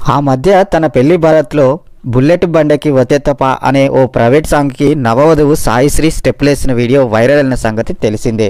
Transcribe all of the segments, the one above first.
ఆ మధ్య తన పెళ్లి భారత్లో బుల్లెట్ బండకి వతెత్తప అనే ఓ ప్రైవేట్ సాంగ్కి నవవధువు సాయిశ్రీ స్టెప్లేసిన వీడియో వైరల్ అయిన సంగతి తెలిసిందే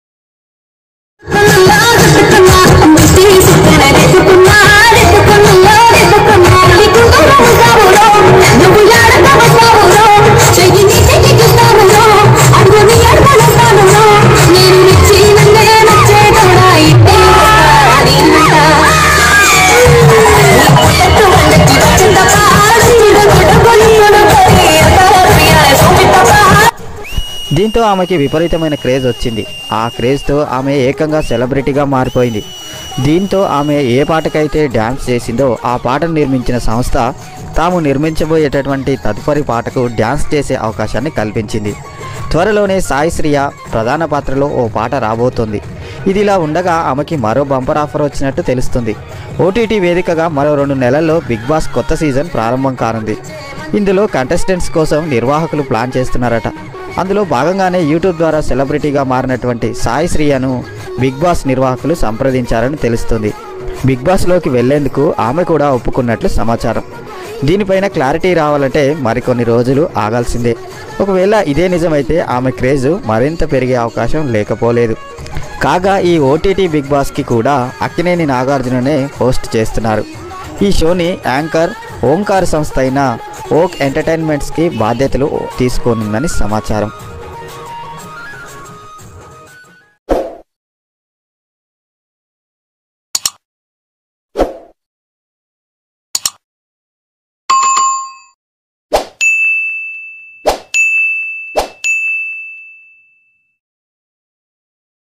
దీంతో ఆమెకి విపరీతమైన క్రేజ్ వచ్చింది ఆ క్రేజ్తో ఆమె ఏకంగా సెలబ్రిటీగా మారిపోయింది దీంతో ఆమె ఏ పాటకైతే డ్యాన్స్ చేసిందో ఆ పాటను నిర్మించిన సంస్థ తాము నిర్మించబోయేటటువంటి తదుపరి పాటకు డ్యాన్స్ చేసే అవకాశాన్ని కల్పించింది త్వరలోనే సాయి శ్రియ ప్రధాన పాత్రలో ఓ పాట రాబోతోంది ఇదిలా ఉండగా ఆమెకి మరో బంపర్ ఆఫర్ వచ్చినట్టు తెలుస్తుంది ఓటీటీ వేదికగా మరో రెండు నెలల్లో బిగ్ బాస్ కొత్త సీజన్ ప్రారంభం కానుంది ఇందులో కంటెస్టెంట్స్ కోసం నిర్వాహకులు ప్లాన్ చేస్తున్నారట అందులో భాగంగానే యూట్యూబ్ ద్వారా సెలబ్రిటీగా మారినటువంటి సాయి శ్రియను బిగ్ బాస్ నిర్వాహకులు సంప్రదించారని తెలుస్తుంది బిగ్ బాస్లోకి వెళ్లేందుకు ఆమె కూడా ఒప్పుకున్నట్లు సమాచారం దీనిపైన క్లారిటీ రావాలంటే మరికొన్ని రోజులు ఆగాల్సిందే ఒకవేళ ఇదే నిజమైతే ఆమె క్రేజ్ మరింత పెరిగే అవకాశం లేకపోలేదు కాగా ఈ ఓటీటీ బిగ్ బాస్కి కూడా అక్కినేని నాగార్జుననే హోస్ట్ చేస్తున్నారు ఈ షోని యాంకర్ ఓంకార్ సంస్థ అయిన ఓక్ ఎంటర్టైన్మెంట్స్కి బాధ్యతలు తీసుకోనుందని సమాచారం